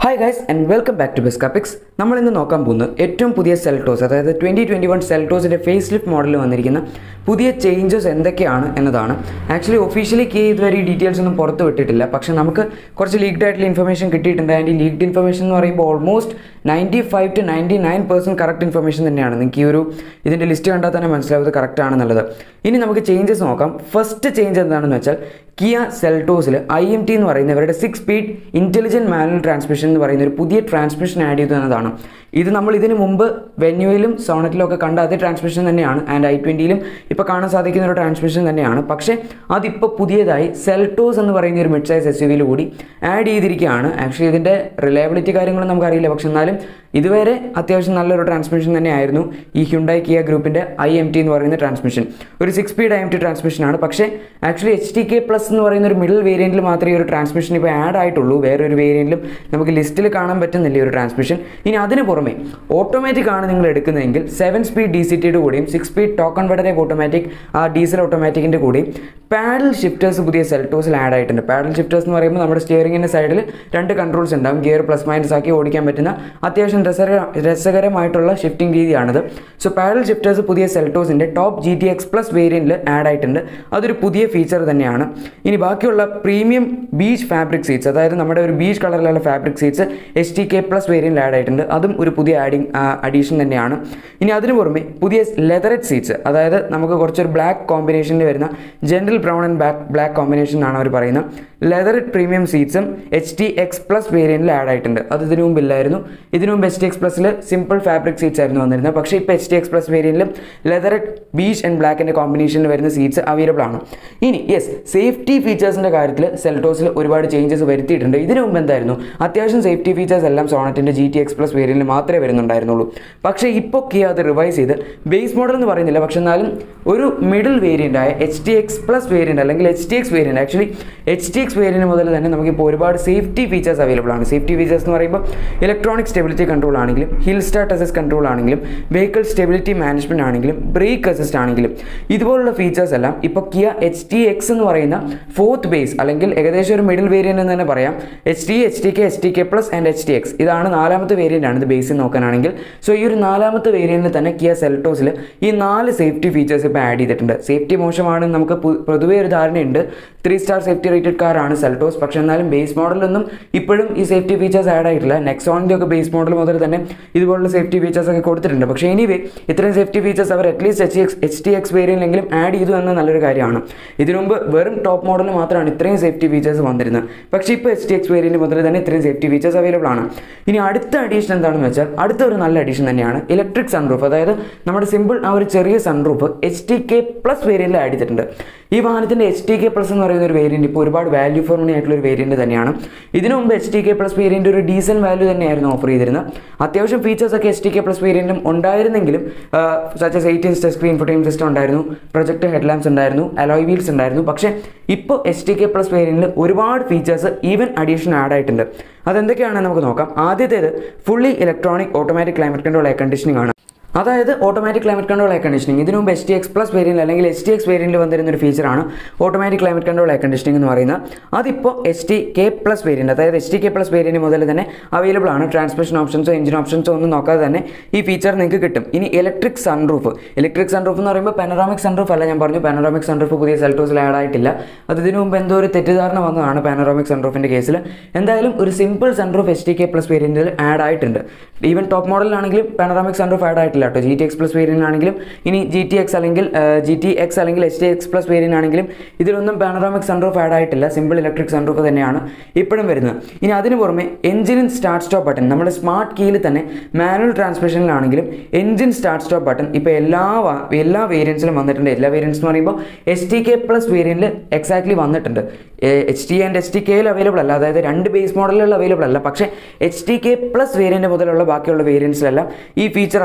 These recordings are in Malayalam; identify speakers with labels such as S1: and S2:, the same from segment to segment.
S1: hi guys and welcome back to ബെസ്കാപിക്സ് നമ്മൾ ഇന്ന് നോക്കാൻ പോകുന്നത് ഏറ്റവും പുതിയ സെൽട്ടോസ് അതായത് ട്വൻറ്റി ട്വൻറ്റി വൺ സെൽട്ടോസിൻ്റെ ഫേസ് ലിഫ്റ്റ് മോഡലിൽ വന്നിരിക്കുന്ന പുതിയ ചേഞ്ചസ് എന്തൊക്കെയാണ് എന്നതാണ് ആക്ച്വലി ഒഫീഷ്യലി കെ ഇതുവരെ ഈ ഡീറ്റെയിൽസ് ഒന്നും പുറത്ത് വിട്ടിട്ടില്ല പക്ഷേ നമുക്ക് കുറച്ച് ലീക്ഡ് ആയിട്ടുള്ള ഇൻഫർമേഷൻ കിട്ടിയിട്ടുണ്ട് ആൻഡ് ഈ ലീക്ഡ് ഇൻഫർമേഷൻ എന്ന് പറയുമ്പോൾ almost ninety five to ninety nine percent correct information തന്നെയാണ് നിങ്ങൾക്ക് ഈ ഒരു ഇതിൻ്റെ ലിസ്റ്റ് കണ്ടാൽ തന്നെ മനസ്സിലാവുന്നത് കറക്റ്റ് ആണെന്നുള്ളത് ഇനി നമുക്ക് ചേഞ്ചസ് നോക്കാം ഫസ്റ്റ് ചേഞ്ച് എന്താണെന്ന് വെച്ചാൽ കിയ സെൽട്ടോസിൽ ഐ എം ടി എന്ന് പറയുന്ന ഇവരുടെ six speed intelligent manual transmission എന്ന് പറയുന്ന ഒരു പുതിയ ട്രാൻസ്മിഷൻ ആഡ് ചെയ്തു എന്നതാണ് ഇത് നമ്മൾ ഇതിന് മുമ്പ് വെന്യൂയിലും സോണറ്റിലും ഒക്കെ കണ്ട അതേ ട്രാൻസ്മിഷൻ തന്നെയാണ് ആൻഡ് ഐ ട്വൻറ്റിയിലും ഇപ്പോൾ കാണാൻ സാധിക്കുന്ന ഒരു ട്രാൻസ്മിഷൻ തന്നെയാണ് പക്ഷേ അതിപ്പോൾ പുതിയതായി സെൽട്ടോസ് എന്ന് പറയുന്ന ഒരു മിഡ് സൈസ് എസ് യു വിയിൽ കൂടി ആഡ് ചെയ്തിരിക്കുകയാണ് ആക്ച്വലി ഇതിൻ്റെ റിലയബിലിറ്റി കാര്യങ്ങളൊന്നും നമുക്കറിയില്ല പക്ഷെ എന്നാലും ഇതുവരെ അത്യാവശ്യം നല്ലൊരു ട്രാൻസ്മിഷൻ തന്നെയായിരുന്നു ഈ ഹ്യുണ്ടായി കിയ ഗ്രൂപ്പിൻ്റെ ഐ എം ടി എന്ന് പറയുന്ന ട്രാൻസ്മിഷൻ ഒരു six speed I M T ട്രാൻസ്മിഷനാണ് പക്ഷേ actually H T K plus എന്ന് പറയുന്ന ഒരു മിഡിൽ വേരിയൻറ്റിൽ മാത്രമേ ഈ ഒരു ട്രാൻസ്മിഷൻ ഇപ്പോൾ ആഡ് ആയിട്ടുള്ളൂ വേറൊരു വേരിയൻറ്റിലും നമുക്ക് ലിസ്റ്റിൽ കാണാൻ പറ്റുന്നില്ല ഈ ഒരു ട്രാൻസ്മിഷൻ ഇനി അതിന് പുറമെ ഓട്ടോമാറ്റിക് ആണ് നിങ്ങൾ എടുക്കുന്നതെങ്കിൽ സെവൻ സ്പീഡ് ഡി സി ടിയുടെ കൂടെയും സിക്സ് സ്പീഡ് ടോക്കൺ വെഡറേക്ക് ഓട്ടോമാറ്റിക് ആ ഡീസൽ ഓട്ടോമാറ്റിക്കിൻ്റെ കൂടെയും പാഡൽ ഷിഫ്റ്റേഴ്സ് പുതിയ സെൽട്ടോസിൽ ആഡ് ആയിട്ടുണ്ട് പാഡൽ ഷിഫ്റ്റേഴ്സ് എന്ന് പറയുമ്പോൾ നമ്മുടെ സ്റ്റിയറിംഗിൻ്റെ സൈഡിൽ രണ്ട് കൺട്രോൾസ് ഉണ്ടാകും ഗിയർ പ്ലസ് മൈനസ് ആക്കി ഓടിക്കാൻ പറ്റുന്ന അത്യാവശ്യം രസകര രസകരമായിട്ടുള്ള ഷിഫ്റ്റിംഗ് രീതിയാണിത് സോ പാഡൽ ഷിഫ്റ്റേഴ്സ് പുതിയ സെൽട്ടോസിൻ്റെ top G T X plus വേരിയൻറ്റിൽ ആഡ് ആയിട്ടുണ്ട് അതൊരു പുതിയ ഫീച്ചർ തന്നെയാണ് ഇനി ബാക്കിയുള്ള പ്രീമിയം ബീച്ച് ഫാബ്രിക് സീറ്റ്സ് അതായത് നമ്മുടെ ഒരു ബീച്ച് കളറിലുള്ള fabric seats H T K plus വേരിയൻറ്റിൽ ആഡ് ആയിട്ടുണ്ട് അതും ഒരു പുതിയ ആഡിങ് അഡീഷൻ തന്നെയാണ് ഇനി അതിന് പുറമെ പുതിയ ലെതററ്റ് സീറ്റ്സ് അതായത് നമുക്ക് കുറച്ചൊരു ബ്ലാക്ക് കോമ്പിനേഷനിൽ വരുന്ന general brown and black black combination എന്നാണ് അവർ പറയുന്നത് ലെതററ്റ് പ്രീമിയം സീറ്റ്സും എച്ച് ടി എക്സ് പ്ലസ് വേരിയൻറ്റിൽ ആഡ് ആയിട്ടുണ്ട് അത് ഇതിനു മുമ്പ് ഇല്ലായിരുന്നു ഇതിനു മുമ്പ് എച്ച് ടി എക്സ് പ്ലസിൽ സിമ്പിൾ ഫാബ്രിക് സീറ്റ്സ് ആയിരുന്നു വന്നിരുന്നത് പക്ഷേ ഇപ്പോൾ എച്ച് ടി എക്സ് പ്ലസ് വേരിയൻറ്റിലും ലെതററ്റ് ബീച്ച് ആൻഡ് ബ്ലാക്കിൻ്റെ കോമ്പിനേഷനിൽ വരുന്ന സീറ്റ്സ് അവൈലബിൾ ആണ് ഇനി യെസ് സേഫ്റ്റി ഫീച്ചേഴ്സിൻ്റെ കാര്യത്തിൽ സെൽട്ടോസിൽ ഒരുപാട് ചേഞ്ചസ് വരുത്തിയിട്ടുണ്ട് ഇതിനു മുമ്പ് എന്തായിരുന്നു അത്യാവശ്യം സേഫ്റ്റി ഫീച്ചേഴ്സ് എല്ലാം സോണറ്റിൻ്റെ ജി ടി എക്സ് പ്ലസ് വേരിയൻറ്റിൽ മാത്രമേ വരുന്നുണ്ടായിരുന്നുള്ളൂ പക്ഷേ ഇപ്പോൾ കിയ അത് റിവൈസ് ചെയ്ത് ബേസ് മോഡൽ എന്ന് പറയുന്നില്ല പക്ഷെ എന്നാലും ഒരു മിഡിൽ വേരിയൻ്റ് ആയ H T X plus variant അല്ലെങ്കിൽ H T X variant actually H T X variant മുതൽ തന്നെ നമുക്കിപ്പോൾ ഒരുപാട് സേഫ്റ്റി ഫീച്ചേഴ്സ് അവൈലബിൾ ആണ് സേഫ്റ്റി ഫീച്ചേഴ്സ് എന്ന് പറയുമ്പോൾ ഇലക്ട്രോണിക് സ്റ്റെബിലിറ്റി കൺട്രോൾ ആണെങ്കിലും ഹിൽ സ്റ്റാർട്ട് അസിസ്റ്റ് കൺട്രോൾ ആണെങ്കിലും വെഹിക്കിൾ സ്റ്റെബിലിറ്റി മാനേജ്മെൻറ്റ് ആണെങ്കിലും ബ്രേക്ക് അസിസ്റ്റ് ആണെങ്കിലും ഇതുപോലുള്ള ഫീച്ചേഴ്സ് എല്ലാം ഇപ്പോൾ കിയ എച്ച് ടി എക്സ് എന്ന് പറയുന്ന ഫോർത്ത് ബേസ് അല്ലെങ്കിൽ ഏകദേശം ഒരു മിഡിൽ വേരിയൻ്റ് എന്ന് തന്നെ പറയാം H T H T K H T K plus and H T X ഇതാണ് നാലാമത്തെ വേരിയൻ്റ് ആണ് ഇത് ബേസിൽ നോക്കാനാണെങ്കിൽ സോ ഈ ഒരു നാലാമത്തെ വേരിയൻറ്റിൽ തന്നെ കിയ സെൽട്ടോസിൽ ഈ നാല് സേഫ്റ്റി ഫീച്ചേഴ്സ് ഇപ്പോൾ ആഡ് ചെയ്തിട്ടുണ്ട് സേഫ്റ്റി മോശമാണ് നമുക്ക് പു- പൊതുവേ ഒരു ധാരണയുണ്ട് ത്രീ സ്റ്റാർ സേഫ്റ്റി റേറ്റഡ് കാറാണ് സെൽട്ടോസ് പക്ഷേ എന്നാലും ബേസ് മോഡലൊന്നും ഇപ്പോഴും ഈ സേഫ്റ്റി ഫീച്ചേഴ്സ് ആഡ് ആയിട്ടില്ല നെക്സോണിൻ്റെ ഒക്കെ ബേസ് മോഡൽ മുതൽ തന്നെ ഇതുപോലുള്ള സേഫ്റ്റി ഫീച്ചേഴ്സ് ഒക്കെ കൊടുത്തിട്ടുണ്ട് പക്ഷേ എനിവേ ഇത്രയും സേഫ്റ്റി ഫീച്ചേഴ്സ് അവർ at least H X H T X വേരിയൻറ്റിലെങ്കിലും ആഡ് ചെയ്തു എന്ന നല്ലൊരു കാര്യമാണ് ഇതിനു മുമ്പ് വെറും ടോപ്പ് മോഡൽ മാത്രമാണ് ഇത്രയും സേഫ്റ്റി ഫീച്ചേഴ്സ് വന്നിരുന്നത് പക്ഷേ ഇപ്പോൾ എച്ച് ടി എക്സ് വേരിയൻറ്റ് മുതൽ തന്നെ ഇത്രയും സേഫ്റ്റി ഫീച്ചേഴ്സ് അവൈലബിൾ ആണ് ഇനി അടുത്ത അഡീഷൻ എന്താണെന്ന് വെച്ചാൽ അടുത്ത ഒരു നല്ല അഡീഷൻ തന്നെയാണ് ഇലക്ട്രിക് സൺറൂഫ് അതായത് നമ്മുടെ സിമ്പിൾ ആ ഒരു ചെറിയ sunroof H T K plus വേരിയൻറ്റിൽ ആഡ് ചെയ്തിട്ടുണ്ട് ഈ വാഹനത്തിൻ്റെ എച്ച് ടി കെ പ്ലസ് എന്ന് പറയുന്ന ഒരു വേരിയൻറ്റ് ഇപ്പോൾ ഒരുപാട് വാല്യൂ ഫോർ മണി ആയിട്ടുള്ള ഒരു വേരിയൻറ്റ് തന്നെയാണ് ഇതിനു മുമ്പ് H T K plus variant ഒരു ഡീസൻറ്റ് വാല്യൂ തന്നെയായിരുന്നു ഓഫർ ചെയ്തിരുന്നത് അത്യാവശ്യം ഫീച്ചേഴ്സ് ഒക്കെ എച്ച് ടി കെ പ്ലസ് വേരിയൻറ്റും ഉണ്ടായിരുന്നെങ്കിലും സച്ചസ് എയ്റ്റ് ഇഞ്ച് സ്ക്രീൻ ഫുട്ടേം സിസ്റ്റം ഉണ്ടായിരുന്നു പ്രൊജക്ട് ഹെഡ്ലാമ്പ്സ് ഉണ്ടായിരുന്നു അലോയ് വീൽസ് ഉണ്ടായിരുന്നു പക്ഷേ ഇപ്പോൾ എച്ച് ടി കെ പ്ലസ് വേരിയൻറ്റിൽ ഒരുപാട് ഫീച്ചേഴ്സ് ഈവൻ അഡീഷൻ ആഡ് ആയിട്ടുണ്ട് അതെന്തൊക്കെയാണെന്ന് നമുക്ക് നോക്കാം ആദ്യത്തേത് fully electronic automatic climate control air conditioning ആണ് അതായത് automatic climate control air conditioning ഇതിനു മുമ്പ് H T X plus variant അല്ലെങ്കിൽ എച്ച് ടി എക്സ് വേരിയൻറ്റിൽ വന്നിരുന്ന ഒരു ഫീച്ചറാണ് automatic climate control air conditioning എന്ന് പറയുന്നത് അതിപ്പോൾ H T K plus variant അതായത് H T K plus variant മുതൽ തന്നെ അവൈലബിൾ ആണ് ട്രാൻസ്മിഷൻ ഓപ്ഷൻസോ എഞ്ചിൻ ഓപ്ഷൻസോ ഒന്നും നോക്കാതെ തന്നെ ഈ ഫീച്ചർ നിങ്ങൾക്ക് കിട്ടും ഇനി ഇലക്ട്രിക് സൺറൂഫ് ഇലക്ട്രിക് സൺറൂഫ് എന്ന് പറയുമ്പോൾ പാനോറാമിക് സൺറൂഫ് അല്ല ഞാൻ പറഞ്ഞു പാനോറാമിക് സൺറൂഫ് പുതിയ സെൽട്ടോസിൽ ആഡ് ആയിട്ടില്ല അത് ഇതിനു മുമ്പ് എന്തോ ഒരു തെറ്റിദ്ധാരണ വന്നതാണ് പാനോറാമിക് സൺറൂഫിൻ്റെ കേസിൽ എന്തായാലും ഒരു simple sunroof H T K plus വേരിയൻറ്റിൽ ആഡ് ആയിട്ടുണ്ട് ഈവൻ ടോപ്പ് മോഡലിലാണെങ്കിലും പാനോറാമിക് സൺറൂഫ് ആഡ് ആയിട്ടില്ല കേട്ടോ G T X plus variant ആണെങ്കിലും ഇനി ജി ടി എക്സ് അല്ലെങ്കിൽ ജി ടി എക്സ് അല്ലെങ്കിൽ H T X plus variant ആണെങ്കിലും ഇതിലൊന്നും പാനോറാമിക് സൺറൂഫ് ആഡ് ആയിട്ടില്ല സിമ്പിൾ ഇലക്ട്രിക് സൺറൂഫ് തന്നെയാണ് ഇപ്പോഴും വരുന്നത് ഇനി അതിന് പുറമെ എഞ്ചിൻ സ്റ്റാർട്ട് സ്റ്റോപ്പ് ബട്ടൺ നമ്മുടെ സ്മാർട്ട് കീയിൽ തന്നെ മാനുവൽ ട്രാൻസ്മിഷനിലാണെങ്കിലും എഞ്ചിൻ സ്റ്റാർട്ട് സ്റ്റോപ്പ് ബട്ടൺ ഇപ്പോൾ എല്ലാ വാ- എല്ലാ വേരിയൻസിലും വന്നിട്ടുണ്ട് എല്ലാ വേരിയൻസ് എന്ന് പറയുമ്പോൾ എച്ച് ടി കെ പ്ലസ് വേരിയൻറ്റിൽ എക്സാക്ട്ലി വന്നിട്ടുണ്ട് H T and H T കെയിൽ അവൈലബിൾ അല്ല അതായത് രണ്ട് ബേസ് മോഡലുകളിൽ അവൈലബിൾ അല്ല പക്ഷേ H T K plus variant മുതലുള്ള ബാക്കിയുള്ള വേരിയൻസിലെല്ലാം ഈ ഫീച്ചർ അവൈലബിൾ ആണ്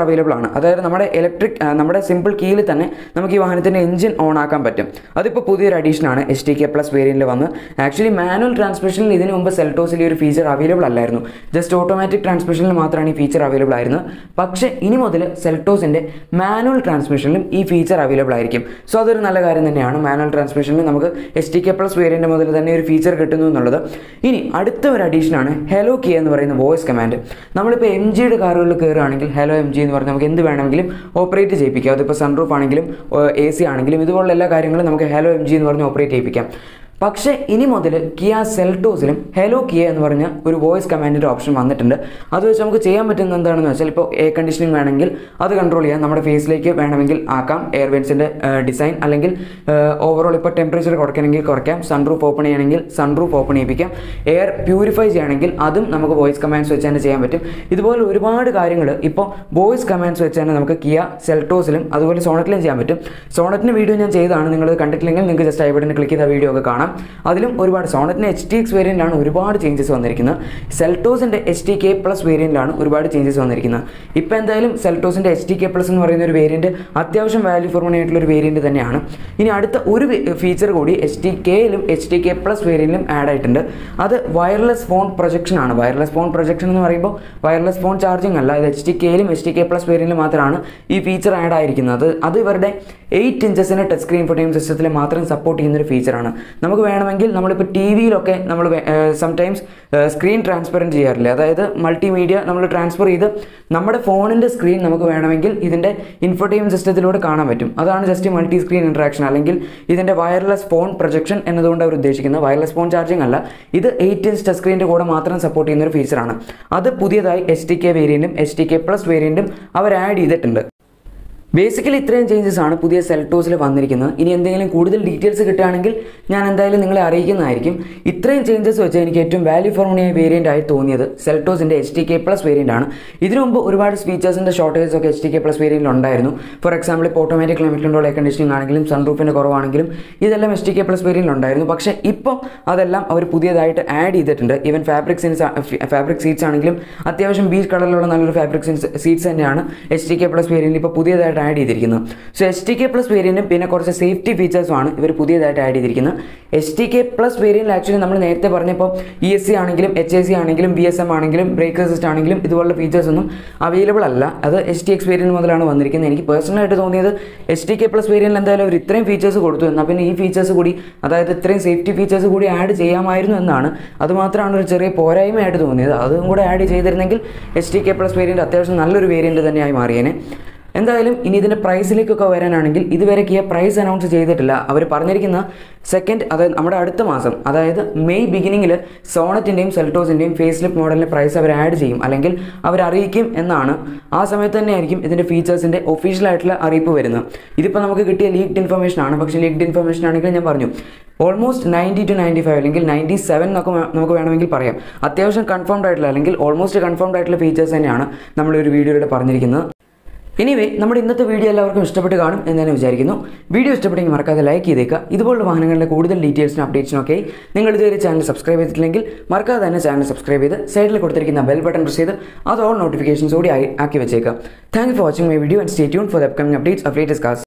S1: അതായത് നമ്മുടെ ഇലക്ട്രിക് നമ്മുടെ സിമ്പിൾ കീയിൽ തന്നെ നമുക്ക് ഈ വാഹനത്തിൻ്റെ എഞ്ചിൻ ഓൺ ആക്കാൻ പറ്റും അതിപ്പോൾ പുതിയൊരു അഡീഷനാണ് എച്ച് ടി കെ പ്ലസ് വേരിയൻറ്റിൽ വന്ന് ആക്ച്വലി മാനുവൽ ട്രാൻസ്മിഷനിൽ ഇതിന് മുമ്പ് സെൽട്ടോസിൽ ഈ ഒരു ഫീച്ചർ അവൈലബിൾ അല്ലായിരുന്നു ജസ്റ്റ് ഓട്ടോമാറ്റിക് ട്രാൻസ്മിഷനിൽ മാത്രമാണ് ഈ ഫീച്ചർ അവൈലബിൾ ആയിരുന്നത് പക്ഷേ ഇനി മുതൽ സെൽട്ടോസിൻ്റെ മാനുവൽ ട്രാൻസ്മിഷനിലും ഈ ഫീച്ചർ അവൈലബിൾ ആയിരിക്കും സോ അതൊരു നല്ല കാര്യം തന്നെയാണ് മാനുവൽ ട്രാൻസ്മിഷനിൽ നമുക്ക് H T K plus variant മുതൽ തന്നെ ഒരു ഫീച്ചർ കിട്ടുന്നു എന്നുള്ളത് ഇനി അടുത്ത ഒരു അഡീഷനാണ് ഹെലോ കീ എന്ന് പറയുന്ന വോയിസ് കമാൻഡ് നമ്മളിപ്പോൾ എം ജിയുടെ കാറുകളിൽ കയറുകയാണെങ്കിൽ ഹലോ എം ജി എന്ന് പറഞ്ഞാൽ നമുക്ക് എന്ത് വേണമെങ്കിലും ഓപ്പറേറ്റ് ചെയ്യിപ്പിക്കാം അതിപ്പോൾ സൺറൂഫ് ആണെങ്കിലും എ സി ആണെങ്കിലും ഇതുപോലുള്ള എല്ലാ കാര്യങ്ങളും നമുക്ക് ഹലോ എം ജി എന്ന് പറഞ്ഞ് ഓപ്പറേറ്റ് ചെയ്യിപ്പിക്കാം പക്ഷേ ഇനി മുതൽ കിയ സെൽട്ടോസിലും ഹെലോ കിയ എന്ന് പറഞ്ഞ ഒരു വോയിസ് കമാൻഡിൻ്റെ ഓപ്ഷൻ വന്നിട്ടുണ്ട് അത് വെച്ച് നമുക്ക് ചെയ്യാൻ പറ്റുന്ന എന്താണെന്ന് വെച്ചാൽ ഇപ്പോൾ എയർ കണ്ടീഷനിങ് വേണമെങ്കിൽ അത് കൺട്രോൾ ചെയ്യാം നമ്മുടെ ഫേസിലേക്ക് വേണമെങ്കിൽ ആക്കാം എയർവെൻസിൻ്റെ ഡിസൈൻ അല്ലെങ്കിൽ ഓവറോൾ ഇപ്പോൾ ടെമ്പറേച്ചർ കുറയ്ക്കണമെങ്കിൽ കുറയ്ക്കാം സൺറൂഫ് ഓപ്പൺ ചെയ്യണമെങ്കിൽ സൺറൂഫ് ഓപ്പൺ ചെയ്യിപ്പിക്കാം എയർ പ്യൂരിഫൈ ചെയ്യണമെങ്കിൽ അതും നമുക്ക് വോയിസ് കമാൻഡ്സ് വെച്ച് തന്നെ ചെയ്യാൻ പറ്റും ഇതുപോലെ ഒരുപാട് കാര്യങ്ങൾ ഇപ്പോൾ വോയിസ് കമാൻഡ്സ് വെച്ച് തന്നെ നമുക്ക് കിയ സെൽട്ടോസിലും അതുപോലെ സോണറ്റിലും ചെയ്യാൻ പറ്റും സോണറ്റിന് വീഡിയോ ഞാൻ ചെയ്തതാണ് നിങ്ങൾ കണ്ടിട്ടില്ലെങ്കിൽ നിങ്ങൾക്ക് ജസ്റ്റ് ഐ ബട്ടൺ ക്ലിക്ക് ചെയ്ത വീഡിയോ ഒക്കെ കാണാം അതിലും ഒരുപാട് സോണറ്റിന് എച്ച് ടി എക്സ് വേരിയൻ്റാണ് ഒരുപാട് ചേഞ്ചസ് വന്നിരിക്കുന്നത് സെൽട്ടോസിൻ്റെ എച്ച് ടി കെ പ്ലസ് വേരിയൻ്റിലാണ് ഒരുപാട് ചേഞ്ചസ് വന്നിരിക്കുന്നത് ഇപ്പോൾ എന്തായാലും സെൽട്ടോസിൻ്റെ എച്ച് ടി കെ പ്ലസ് എന്ന് പറയുന്ന ഒരു വേരിയൻറ്റ് അത്യാവശ്യം വാല്യൂ ഫോർ മണി ആയിട്ടുള്ള ഒരു വേരിയൻറ്റ് തന്നെയാണ് ഇനി അടുത്ത ഒരു ഫീച്ചർ കൂടി എച്ച് ടി കെയിലും എച്ച് ടി കെ പ്ലസ് വേരിയൻറ്റിലും ആഡ് ആയിട്ടുണ്ട് അത് വയർലെസ് ഫോൺ പ്രൊജക്ഷൻ ആണ് വയർലെസ് ഫോൺ പ്രൊജക്ഷൻ എന്ന് പറയുമ്പോൾ വയർലെസ് ഫോൺ ചാർജിങ് അല്ല ഇത് എച്ച് ടി കെയിലും എച്ച് ടി കെ പ്ലസ് വേരിയൻറ്റിലും മാത്രമാണ് ഈ ഫീച്ചർ ആഡ് ആയിരിക്കുന്നത് അത് ഇവരുടെ എയ്റ്റ് ഇഞ്ചസിന് ടച്ച് സ്ക്രീൻ ഫോട്ടോയും സിസ്റ്റത്തിൽ മാത്രം സപ്പോർട്ട് ചെയ്യുന്ന ഒരു ഫീച്ചറാണ് നമുക്ക് വേണമെങ്കിൽ നമ്മളിപ്പോൾ ടി വിയിലൊക്കെ നമ്മൾ സംടൈംസ് സ്ക്രീൻ ട്രാൻസ്പെറൻറ്റ് ചെയ്യാറില്ല അതായത് മൾട്ടിമീഡിയ നമ്മൾ ട്രാൻസ്ഫർ ചെയ്ത് നമ്മുടെ ഫോണിൻ്റെ സ്ക്രീൻ നമുക്ക് വേണമെങ്കിൽ ഇതിൻ്റെ ഇൻഫോർട്ടൈം സിസ്റ്റത്തിലൂടെ കാണാൻ പറ്റും അതാണ് ജസ്റ്റ് മൾട്ടി സ്ക്രീൻ ഇൻട്രാക്ഷൻ അല്ലെങ്കിൽ ഇതിൻ്റെ വയർലെസ് ഫോൺ പ്രൊജക്ഷൻ എന്നതുകൊണ്ട് അവർ ഉദ്ദേശിക്കുന്നത് വയർലെസ് ഫോൺ ചാർജിങ് അല്ല ഇത് എയ്റ്റ് ഇഞ്ച് ടച്ച് സ്ക്രീൻ്റെ കൂടെ മാത്രം സപ്പോർട്ട് ചെയ്യുന്ന ഒരു ഫീച്ചറാണ് അത് പുതിയതായി എച്ച് ടി കെ വേരിയൻറ്റും എച്ച് ടി കെ പ്ലസ് വേരിയൻറ്റും അവർ ആഡ് ചെയ്തിട്ടുണ്ട് ബേസിക്കലി ഇത്രയും ചേഞ്ചസ് ആണ് പുതിയ സെൽട്ടോസിൽ വന്നിരിക്കുന്നത് ഇനി എന്തെങ്കിലും കൂടുതൽ ഡീറ്റെയിൽസ് കിട്ടുകയാണെങ്കിൽ ഞാൻ എന്തായാലും നിങ്ങളെ അറിയിക്കുന്നതായിരിക്കും ഇത്രയും ചേഞ്ചസ് വെച്ച് എനിക്ക് ഏറ്റവും വാല്യൂ ഫോർ മണിയായ വേരിയൻ്റ് ആയി തോന്നിയത് സെൽട്ടോസിൻ്റെ H T K plus variant ആണ് ഇതിനു മുമ്പ് ഒരുപാട് ഫീച്ചേഴ്സിൻ്റെ ഷോർട്ടേജസ് ഒക്കെ എച്ച് ടി കെ പ്ലസ് വേരിയൻറ്റിൽ ഉണ്ടായിരുന്നു ഫോർ എക്സാമ്പിൾ ഇപ്പോൾ automatic climate control air conditioning ആണെങ്കിലും സൺറൂഫിൻ്റെ കുറവാണെങ്കിലും ഇതെല്ലാം എച്ച് ടി കെ പ്ലസ് വേരിയൻറ്റിൽ ഉണ്ടായിരുന്നു പക്ഷേ ഇപ്പോൾ അതെല്ലാം അവർ പുതിയതായിട്ട് ആഡ് ചെയ്തിട്ടുണ്ട് ഈവൻ ഫാബ്രിക് സീൻസ് ഫാബ്രിക് സീറ്റ്സ് ആണെങ്കിലും അത്യാവശ്യം ബീച്ച് കളറിലുള്ള നല്ലൊരു ഫാബ്രിക് സീറ്റ്സ് തന്നെയാണ് എച്ച് ടി കെ പ്ലസ് വേരിയൻറ്റിൽ ഇപ്പോൾ പുതിയതായിട്ട് ആഡ് ചെയ്തിരിക്കുന്നത് so H T K plus വേരിയൻറ്റും പിന്നെ കുറച്ച് സേഫ്റ്റി ഫീച്ചേഴ്സുമാണ് ഇവർ പുതിയതായിട്ട് ആഡ് ചെയ്തിരിക്കുന്നത് എച്ച് ടി കെ പ്ലസ് വേരിയൻറ്റിൽ ആക്ച്വലി നമ്മൾ നേരത്തെ പറഞ്ഞപ്പോൾ ഇ എസ് സി ആണെങ്കിലും എച്ച് എ സി ആണെങ്കിലും ബി എസ് എം ആണെങ്കിലും ബ്രേക്ക് അസിസ്റ്റ് ആണെങ്കിലും ഇതുപോലുള്ള ഫീച്ചേഴ്സ് ഒന്നും അവൈലബിൾ അല്ല അത് എച്ച് ടി എക്സ് വേരിയൻറ്റ് മുതലാണ് വന്നിരിക്കുന്നത് എനിക്ക് പേഴ്സണലായിട്ട് തോന്നിയത് എച്ച് ടി കെ പ്ലസ് വേരിയൻറ്റിൽ എന്തായാലും അവർ ഇത്രയും ഫീച്ചേഴ്സ് കൊടുത്തു എന്നാൽ പിന്നെ ഈ ഫീച്ചേഴ്സ് കൂടി അതായത് ഇത്രയും സേഫ്റ്റി ഫീച്ചേഴ്സ് കൂടി ആഡ് ചെയ്യാമായിരുന്നു എന്നാണ് അതുമാത്രമാണ് ഒരു ചെറിയ പോരായ്മയായിട്ട് തോന്നിയത് അതും കൂടെ ആഡ് ചെയ്തിരുന്നെങ്കിൽ H T K plus variant അത്യാവശ്യം നല്ലൊരു വേരിയൻറ്റ് തന്നെയായി മാറിയേനെ എന്തായാലും ഇനി ഇതിൻ്റെ പ്രൈസിലേക്കൊക്കെ വരാനാണെങ്കിൽ ഇതുവരെ കിയ പ്രൈസ് അനൗൺസ് ചെയ്തിട്ടില്ല അവർ പറഞ്ഞിരിക്കുന്ന സെക്കൻഡ് അതായത് നമ്മുടെ അടുത്ത മാസം അതായത് മെയ് ബിഗിനിങ്ങിൽ സോണറ്റിൻ്റെയും സെൽട്ടോസിൻ്റെയും ഫേസ് ലിപ്പ് മോഡലിൻ്റെ പ്രൈസ് അവർ ആഡ് ചെയ്യും അല്ലെങ്കിൽ അവർ അറിയിക്കും എന്നാണ് ആ സമയത്ത് തന്നെയായിരിക്കും ഇതിൻ്റെ ഫീച്ചേഴ്സിൻ്റെ ഒഫീഷ്യലായിട്ടുള്ള അറിയിപ്പ് വരുന്നത് ഇതിപ്പോൾ നമുക്ക് കിട്ടിയ ലീക്ഡ് ഇൻഫർമേഷൻ ആണ് പക്ഷേ ലീക്ഡ് ഇൻഫർമേഷൻ ആണെങ്കിൽ ഞാൻ പറഞ്ഞു almost ninety two ninety five അല്ലെങ്കിൽ നയൻറ്റി സെവൻ എന്നൊക്കെ നമുക്ക് വേണമെങ്കിൽ പറയാം അത്യാവശ്യം കൺഫേംഡ് ആയിട്ടുള്ള അല്ലെങ്കിൽ ഓൾമോസ്റ്റ് കൺഫേംഡ് ആയിട്ടുള്ള ഫീച്ചേഴ്സ് തന്നെയാണ് നമ്മൾ ഒരു വീഡിയോയിലൂടെ പറഞ്ഞിരിക്കുന്നത് എനിവേ നമ്മുടെ ഇന്നത്തെ വീഡിയോ എല്ലാവർക്കും ഇഷ്ടപ്പെട്ട് കാണും എന്ന് ഞാൻ വിചാരിക്കുന്നു വീഡിയോ ഇഷ്ടപ്പെട്ടെങ്കിൽ മറക്കാതെ ലൈക്ക് ചെയ്തേക്കുക ഇതുപോലുള്ള വാഹനങ്ങളുടെ കൂടുതൽ ഡീറ്റെയിൽസിനും അപ്ഡേറ്റ്സിനും ഒക്കെ നിങ്ങൾ ഇതുവരെ ചാനൽ സബ്സ്ക്രൈബ് ചെയ്തിട്ടില്ലെങ്കിൽ മറക്കാതെ തന്നെ ചാനൽ സബ്സ്ക്രൈബ് ചെയ്ത് സൈഡിൽ കൊടുത്തിരിക്കുന്ന ബെൽ ബട്ടൺ പ്രസ് ചെയ്ത് അത് ഓൾ നോട്ടിഫിക്കേഷൻസ് കൂടി ആക്കി വെച്ചേക്കാം thank you for watching my video and stay tune for the upcoming updates of latest കാസ്